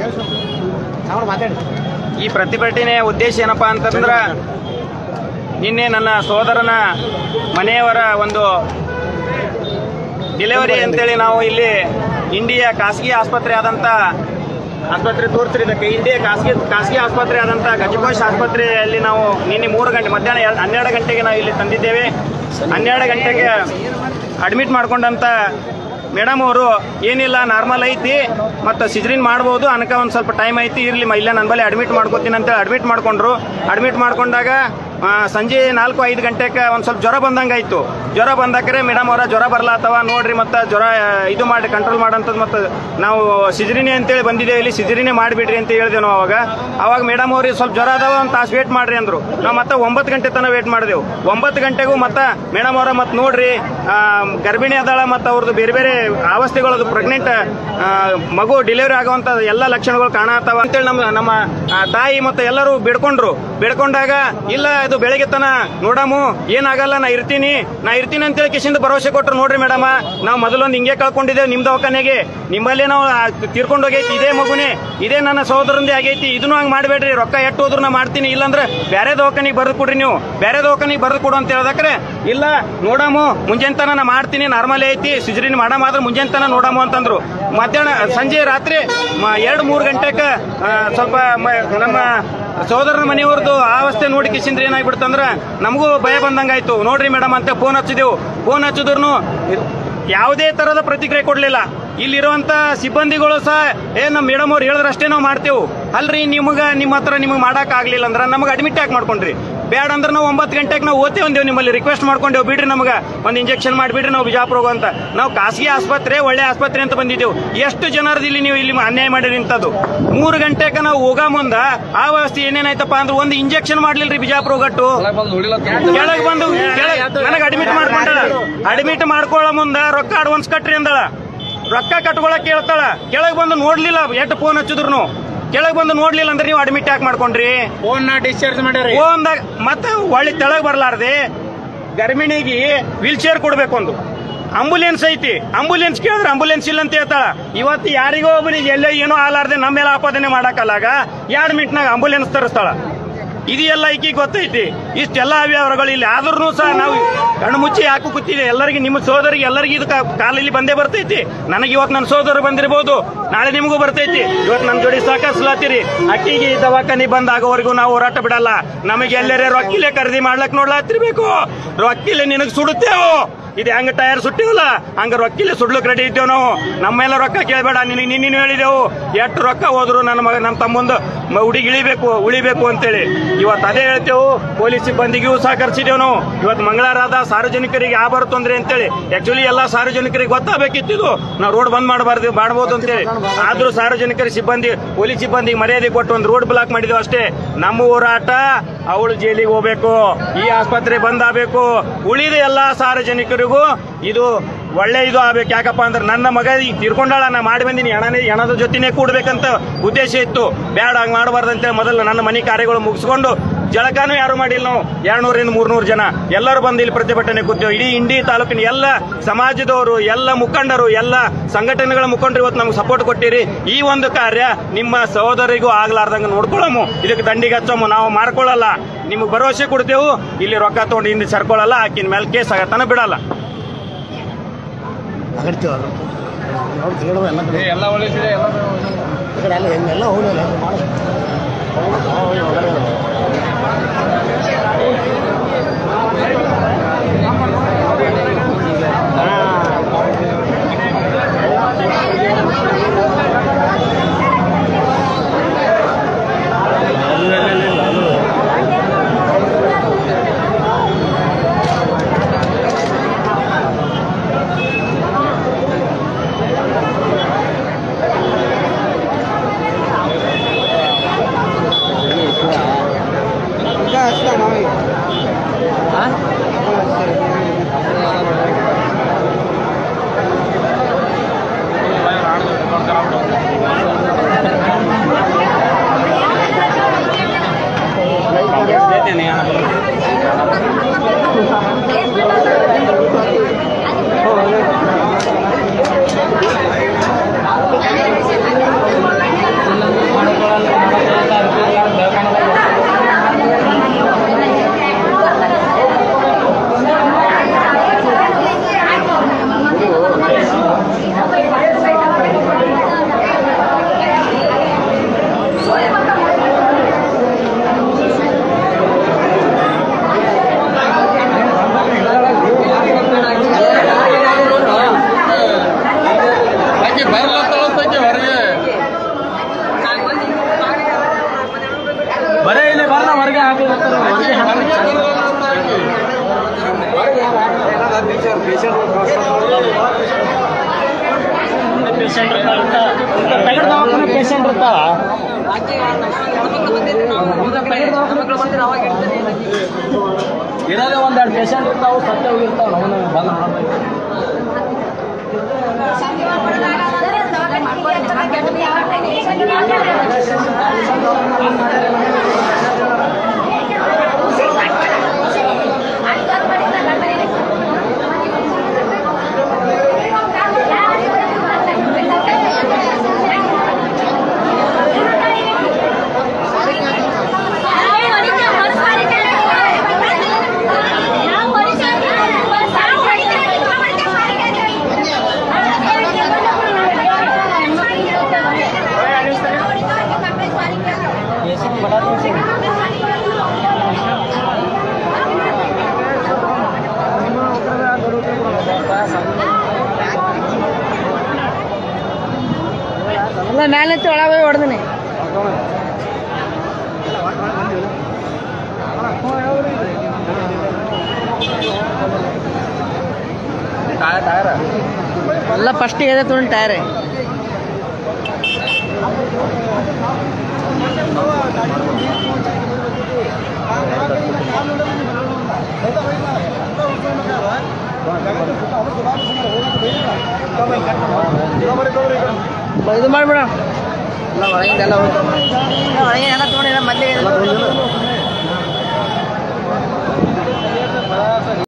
ಈ ಪ್ರತಿಭಟನೆಯ ಉದ್ದೇಶ ಏನಪ್ಪಾ ಅಂತಂದ್ರ ನಿನ್ನೆ ನನ್ನ ಸೋದರನ ಮನೆಯವರ ಒಂದು ಡೆಲಿವರಿ ಅಂತೇಳಿ ನಾವು ಇಲ್ಲಿ ಇಂಡಿಯಾ ಖಾಸಗಿ ಆಸ್ಪತ್ರೆ ಆದಂತ ಆಸ್ಪತ್ರೆ ತೋರಿಸ್ರಿ ಇದಕ್ಕೆ ಇಂಡಿಯಾ ಖಾಸಗಿ ಖಾಸಗಿ ಆಸ್ಪತ್ರೆ ಆದಂತ ಗಜಕೋಶ್ ಆಸ್ಪತ್ರೆಯಲ್ಲಿ ನಾವು ನಿನ್ನೆ ಮೂರು ಗಂಟೆ ಮಧ್ಯಾಹ್ನ ಎರ- ಹನ್ನೆರಡು ಗಂಟೆಗೆ ನಾವು ಇಲ್ಲಿ ತಂದಿದ್ದೇವೆ ಹನ್ನೆರಡು ಗಂಟೆಗೆ ಅಡ್ಮಿಟ್ ಮಾಡ್ಕೊಂಡಂತ ಮೇಡಮ್ ಅವರು ಏನಿಲ್ಲ ನಾರ್ಮಲ್ ಐತಿ ಮತ್ತು ಸಿಜ್ರಿನ್ ಮಾಡ್ಬೋದು ಅನ್ಕ ಒಂದು ಸ್ವಲ್ಪ ಟೈಮ್ ಐತಿ ಇರ್ಲಿ ಮ- ಇಲ್ಲ ನನ್ನ ಬಳಿ ಅಡ್ಮಿಟ್ ಮಾಡ್ಕೋತೀನಿ ಅಂತ ಅಡ್ಮಿಟ್ ಮಾಡ್ಕೊಂಡ್ರು ಅಡ್ಮಿಟ್ ಮಾಡ್ಕೊಂಡಾಗ ಆ, ಸಂಜೆ ನಾಲ್ಕು ಐದು ಗಂಟೆಗೆ ಒಂದು ಸ್ವಲ್ಪ ಜ್ವರ ಬಂದಂಗೆ ಆಯ್ತು ಜ್ವರ ಬಂದಾಕರೆ ಮೇಡಮ್ ಅವರ ಜ್ವರ ಬರ್ಲಾತವ ನೋಡ್ರಿ ಮತ್ತೆ ಜ್ವರ ಆ, ಇದು ಮಾಡಿ ಕಂಟ್ರೋಲ್ ಮಾಡಂತದ್ದು ಮತ್ತೆ ನಾವು ಸಿಜ್ರಿನಿ ಅಂತೇಳಿ ಬಂದಿದ್ದೇವೆ ಇಲ್ಲಿ ಸಿಜ್ರಿನೇ ಮಾಡಿಬಿಡ್ರಿ ಅಂತ ಹೇಳಿದೆ ನಾವು ಅವಾಗ ಅವಾಗ ಮೇಡಮ್ ಅವ್ರಿಗೆ ಸ್ವಲ್ಪ ಜ್ವರ ಅದಾವ ಒಂದು ತಾಸು ವೇಟ್ ಮಾಡ್ರಿ ಅಂದ್ರು ನಾವು ಮತ್ತೆ ಒಂಬತ್ತು ಗಂಟೆ ತನಕ ವೇಟ್ ಮಾಡಿದೆವು ಒಂಬತ್ತು ಗಂಟೆಗೂ ಮತ್ತೆ ಮೇಡಮ್ ಅವರ ಮತ್ತೆ ನೋಡ್ರಿ ಆ, ಗರ್ಭಿಣಿ ಅದಾಳ ಮತ್ತು ಅವ್ರದ್ದು ಬೇರೆ ಬೇರೆ ಅವಸ್ಥೆಗಳದು ಪ್ರೆಗ್ನೆಂಟ್ ಮಗು ಡೆಲಿವರಿ ಆಗುವಂತ ಎಲ್ಲ ಲಕ್ಷಣಗಳು ಕಾಣತಾವ ಅಂತೇಳಿ ನಮ್ಮ ನಮ್ಮ ಆ, ತಾಯಿ ಮತ್ತೆ ಎಲ್ಲರೂ ಬೇಡ್ಕೊಂಡ್ರು ಬೇಡ್ಕೊಂಡಾಗ ಇಲ್ಲ ಇದು ಬೆಳಗ್ಗೆ ತನ ನೋಡಮು ಏನಾಗಲ್ಲ ನಾ ಇರ್ತೀನಿ ನಾ ಇರ್ತೀನಿ ಅಂತೇಳಿ ಕಿಶಿಂದ ಭರವಸೆ ಕೊಟ್ರು ನೋಡ್ರಿ ಮೇಡಮ ನಾವು ಮೊದಲೊಂದು ಹಿಂಗೆ ಕಳ್ಕೊಂಡಿದ್ದೇವೆ ನಿಮ್ ದವಾಖಾನೆಗೆ ನಿಮ್ಮಲ್ಲಿ ನಾವು ಆ, ತೀರ್ಕೊಂಡು ಹೋಗೈತಿ ಇದೇ ಮಗುನೇ ಇದೇ ನನ್ನ ಸಹೋದರಂದೇ ಆಗೈತಿ ಇದನ್ನು ಹಂಗೆ ಮಾಡಬೇಡ್ರಿ ರೊಕ್ಕ ಎಷ್ಟು ಹೋದ್ರು ನಾ ಮಾಡ್ತೀನಿ ಇಲ್ಲಾಂದ್ರೆ ಬೇರೆ ದವಾಖಾನಿಗೆ ಬರೆದು ಕೊಡ್ರಿ ನೀವು ಬೇರೆ ದವಾಖಾನಿಗೆ ಬರೆದು ಕೊಡು ಅಂತ ಹೇಳ್ದಾಕ್ರೆ ಇಲ್ಲ ನೋಡಮು ಮುಂಜಾನೆ ತನ ನಾ ಮಾಡ್ತೀನಿ ನಾರ್ಮಲ್ ಐತಿ ಸಿಜರಿನ್ ಮಾಡಮ ಆದ್ರೆ ಮುಂಜಾನೆ ತನ ನೋಡಮು ಅಂತಂದ್ರು ಮಧ್ಯಾಹ್ನ ಸಂಜೆ ರಾತ್ರಿ ಮ- ಎರಡು ಮೂರು ಗಂಟೆಗೆ ಸ್ವಲ್ಪ ಮ- ನಮ್ಮ ಸೋದರನ ಮನೆಯವ್ರದ್ದು ಆ ಅವಸ್ಥೆ ನೋಡಿ ಕಿಸಿಂದ್ರೆ ಏನಾಗ್ಬಿಡ್ತಂದ್ರ ನಮಗೂ ಭಯ ಬಂದಂಗಾಯ್ತು ನೋಡ್ರಿ ಮೇಡಮ್ ಅಂತ ಫೋನ್ ಹಚ್ಚಿದೆವು ಫೋನ್ ಹಚ್ಚಿದ್ರು ಯಾವುದೇ ತರದ ಪ್ರತಿಕ್ರಿಯೆ ಕೊಡ್ಲಿಲ್ಲ ಇಲ್ಲಿರುವಂತ ಸಿಬ್ಬಂದಿಗಳು ಸಹ ಏ ನಮ್ಮ ಮೇಡಮ್ ಅವ್ರು ಹೇಳಿದ್ರಷ್ಟೇ ನಾವು ಮಾಡ್ತೇವೆ ಅಲ್ರಿ ನಿಮಗ ನಿಮ್ಮ ಹತ್ರ ನಿಮಗೆ ಮಾಡಕ್ ಆಗ್ಲಿಲ್ಲ ಅಂದ್ರೆ ನಮಗೆ ಅಡ್ಮಿಟ್ ಯಾಕೆ ಮಾಡ್ಕೊಂಡ್ರಿ ಬೇಡ ಅಂದ್ರೆ ನಾವು ಒಂಬತ್ತು ಗಂಟೆಗೆ ನಾವು ಓದ್ತೇವೆ ಅಂದೇವು ನಿಮ್ಮಲ್ಲಿ ರಿಕ್ವೆಸ್ಟ್ ಮಾಡ್ಕೊಂಡೇವು ಬಿಡ್ರಿ ನಮಗೆ ಒಂದು ಇಂಜೆಕ್ಷನ್ ಮಾಡಿಬಿಡ್ರಿ ನಾವು ಬಿಜಾಪುರ ಹೋಗೋ ಅಂತ ನಾವು ಖಾಸಗಿ ಆಸ್ಪತ್ರೆ ಒಳ್ಳೆ ಆಸ್ಪತ್ರೆ ಅಂತ ಬಂದಿದ್ದೆವು ಎಷ್ಟು ಜನರದ್ದು ಇಲ್ಲಿ ನೀವು ಇಲ್ಲಿ ಅನ್ಯಾಯ ಮಾಡಿರಿ ಇಂಥದ್ದು ಮೂರು ಗಂಟೆಗೆ ನಾವು ಹೋಗೋ ಮುಂದ ಆ ವ್ಯವಸ್ಥೆ ಏನೇನಾಯ್ತಪ್ಪ ಅಂದ್ರೆ ಒಂದು ಇಂಜೆಕ್ಷನ್ ಮಾಡ್ಲಿಲ್ರಿ ಬಿಜಾಪುರ ಹೋಗಟ್ಟು ಕೆಳಗ್ ಬಂದು ನನಗೆ ಅಡ್ಮಿಟ್ ಮಾಡ್ಕೊಂಡಳ ಅಡ್ಮಿಟ್ ಮಾಡ್ಕೊಳ್ಳೋ ಮುಂದ ರೊಕ್ಕ ಅಡ್ವಾನ್ಸ್ ಕಟ್ರಿ ಅಂದಳ ರೊಕ್ಕ ಕಟ್ಕೊಳಕ್ ಕೇಳ್ತಾಳ ಕೆಳಗ್ ಬಂದು ನೋಡ್ಲಿಲ್ಲ ಎಷ್ಟು ಫೋನ್ ಹಚ್ಚಿದ್ರು ಕೆಳಗ್ ಬಂದು ನೋಡ್ಲಿಲ್ಲ ಅಂದ್ರೆ ನೀವು ಅಡ್ಮಿಟ್ ಯಾಕೆ ಮಾಡ್ಕೊಂಡ್ರಿ ಫೋನ್ ಡಿಸ್ಚಾರ್ಜ್ ಮಾಡ್ಯಾರಿ ಫೋನ್ದಾಗ ಮತ್ತೆ ಒಳ್ಳೆ ತೆಳಗ್ ಬರ್ಲಾರ್ದೆ ಗರ್ಭಿಣಿಗೆ ವೀಲ್ ಚೇರ್ ಕೊಡ್ಬೇಕು ಒಂದು ಆಂಬುಲೆನ್ಸ್ ಐತಿ ಆಂಬುಲೆನ್ಸ್ ಕೇಳಿದ್ರೆ ಆಂಬುಲೆನ್ಸ್ ಇಲ್ಲ ಅಂತ ಹೇಳ್ತಾಳ ಇವತ್ತು ಯಾರಿಗೋ ಒಬ್ಬನಿಗೆ ಎಲ್ಲೇ ಏನೋ ಆಲಾರ್ದೆ ನಮ್ಮ ಮೇಲೆ ಆಪಾದನೆ ಮಾಡಕ್ಕಲ್ಲಾಗ ಎರಡು ಮಿನಿಟ್ನಾಗ ಆಂಬುಲೆನ್ಸ್ ತರಿಸ್ತಾಳ ಇದೆಲ್ಲ ಈಕಿ ಗೊತ್ತೈತಿ ಇಷ್ಟೆಲ್ಲ ಅವ್ಯವಹಾರಗಳು ಇಲ್ಲಿ ಆದ್ರೂ ಸಹ ನಾವು ಕಣ್ಣು ಮುಚ್ಚಿ ಹಾಕು ಕೂತಿದೆ ಎಲ್ಲರಿಗೆ ನಿಮ್ಮ ಸೋದರಿಗೆ ಎಲ್ಲರಿಗೂ ಇದು ಕಾ- ಕಾಲಲ್ಲಿ ಬಂದೇ ಬರ್ತೈತಿ ನನಗೆ ಇವತ್ತು ನನ್ನ ಸೋದರ ಬಂದಿರಬಹುದು ನಾಳೆ ನಿಮಗೂ ಬರ್ತೈತಿ ಇವತ್ತು ನನ್ನ ಜೋಡಿ ಸಾಕಸ್ಲಾತಿರಿ ಅಕ್ಕಿಗೆ ಈ ದವಾಖಾನಿ ಬಂದಾಗೋವರೆಗೂ ನಾವು ಹೋರಾಟ ಬಿಡಲ್ಲ ನಮಗೆ ಎಲ್ಲರೇ ರೊಕ್ಕಿಲೆ ಖರೀದಿ ಮಾಡ್ಲಕ್ ನೋಡ್ಲಾತಿರ್ಬೇಕು ರೊಕ್ಕಿಲೆ ನಿನಗೆ ಸುಡುತ್ತೇವು ಇದು ಹೆಂಗ ಟೈರ್ ಸುಟ್ಟಿವಲ್ಲ ಹಂಗ ರೊಕ್ಕಿಲೆ ಸುಡ್ಲಕ್ ರೆಡಿ ಇದ್ದೇವೆ ನಾವು ನಮ್ಮೆಲ್ಲ ರೊಕ್ಕ ಕೇಳಬೇಡ ನಿನಗೆ ನಿನ್ನೆ ಹೇಳಿದೆವು ಎಷ್ಟು ರೊಕ್ಕ ಹೋದ್ರು ನನ್ನ ಮಗ ನಮ್ಮ ತಮ್ಮಂದು ಮ- ಹುಡುಗಿ ಇಳಿಬೇಕು ಉಳಿಬೇಕು ಅಂತೇಳಿ ಇವತ್ತು ಅದೇ ಹೇಳ್ತೇವು ಪೊಲೀಸ್ ಸಿಬ್ಬಂದಿಗೂ ಸಹಕರಿಸಿದೇವು ನಾವು ಇವತ್ತು ಮಂಗಳವಾರದ ಸಾರ್ವಜನಿಕರಿಗೆ ಆ ಬರು ತೊಂದ್ರೆ ಅಂತೇಳಿ ಆಕ್ಚುಲಿ ಎಲ್ಲಾ ಸಾರ್ವಜನಿಕರಿಗೆ ಗೊತ್ತಾಗಬೇಕಿತ್ತು ಇದು ನಾವು ರೋಡ್ ಬಂದ್ ಮಾಡಬಾರ್ದು ಮಾಡಬಹುದು ಅಂತೇಳಿ ಆದ್ರೂ ಸಾರ್ವಜನಿಕರ ಸಿಬ್ಬಂದಿ ಪೊಲೀಸ್ ಸಿಬ್ಬಂದಿಗೆ ಮರ್ಯಾದೆ ಕೊಟ್ಟು ಒಂದು ರೋಡ್ ಬ್ಲಾಕ್ ಮಾಡಿದೆವು ಅಷ್ಟೇ ನಮ್ಮ ಹೋರಾಟ ಅವಳು ಜೈಲಿಗೆ ಹೋಗ್ಬೇಕು ಈ ಆಸ್ಪತ್ರೆ ಬಂದ್ ಆಗ್ಬೇಕು ಉಳಿದ ಎಲ್ಲಾ ಸಾರ್ವಜನಿಕರಿಗೂ ಇದು ಒಳ್ಳೆ ಇದು ಆಗ್ಬೇಕು ಯಾಕಪ್ಪ ಅಂದ್ರೆ ನನ್ನ ಮಗ ಈಗ ತೀರ್ಕೊಂಡಾಳ ನಾ ಮಾಡಿ ಬಂದಿನಿ ಹಣನೇ ಹಣದ ಜೊತೆನೆ ಕೂಡ್ಬೇಕಂತ ಉದ್ದೇಶ ಇತ್ತು ಬೇಡ ಹಂಗ್ ಮಾಡಬಾರ್ದಂತೆ ಮೊದಲು ನನ್ನ ಮನೆ ಕಾರ್ಯಗಳು ಮುಗಿಸ್ಕೊಂಡು ಜಳಕಾನು ಯಾರು ಮಾಡಿಲ್ಲ ನಾವು ಎರಡ್ನೂರಿಂದ ಮೂರ್ನೂರು ಜನ ಎಲ್ಲರೂ ಬಂದು ಇಲ್ಲಿ ಪ್ರತಿಭಟನೆ ಕೂತೇವೆ ಇಡೀ ಇಂಡಿ ತಾಲೂಕಿನ ಎಲ್ಲ ಸಮಾಜದವರು ಎಲ್ಲ ಮುಖಂಡರು ಎಲ್ಲ ಸಂಘಟನೆಗಳ ಮುಖಂಡರು ಇವತ್ತು ನಮ್ಗೆ ಸಪೋರ್ಟ್ ಕೊಟ್ಟಿರಿ ಈ ಒಂದು ಕಾರ್ಯ ನಿಮ್ಮ ಸಹೋದರಿಗೂ ಆಗ್ಲಾರ್ದಂಗ ನೋಡ್ಕೊಳ್ಳಮು ಇದಕ್ಕೆ ದಂಡಿಗೆ ಹಚ್ಚಮು ನಾವು ಮಾಡ್ಕೊಳ್ಳಲ್ಲ ನಿಮಗೆ ಭರವಸೆ ಕೊಡ್ತೇವು ಇಲ್ಲಿ ರೊಕ್ಕ ತಗೊಂಡು ಹಿಂದೆ ಸರ್ಕೊಳ್ಳಲ್ಲ ಆಕಿನ ಮೇಲೆ ಕೇಸ್ ಆಗತ್ತನ ಬಿಡಲ್ಲ ಅಗಡ್ತೀವಿ ಅದು ನೋಡಿ ತಿರುಗಾಡೋದು ಎಲ್ಲ ಕಡೆ ಎಲ್ಲ ಒಳ್ಳೆದಿದೆ ಎಲ್ಲ ಈ ಕಡೆ ಎಲ್ಲ ಹೆಂಗೆಲ್ಲ ಹೋಗಲ್ಲ ಹೆಂಗೆ ಮಾಡೋದು Thank you. ಪೇಷಂಟ್ ಇರ್ತಾವ ಇರೋದೇ ಒಂದೆರಡು ಪೇಷಂಟ್ ಇರ್ತಾವ ಸತ್ಯ ಹೋಗಿರ್ತಾವ ನಾವು ಬಂದ ಎಲ್ಲ ಮೇಲೆ ಒಳಗೆ ಹೋಗಿ ಹೊಡೆದಿನಿ ಎಲ್ಲ ಫಸ್ಟಿಗೆ ಇದೆ ತೊಗೊಂಡು ಟೈರ್ ಇದು ಮಾಡ್ಬಿಡ ಎಲ್ಲ ಒಳಗಿಂದೆಲ್ಲ ಹೋಯ್ತು ಒಳಗೆ ಎಲ್ಲ ತೊಗೊಂಡಿಲ್ಲ ಮೊದಲಿಗೆ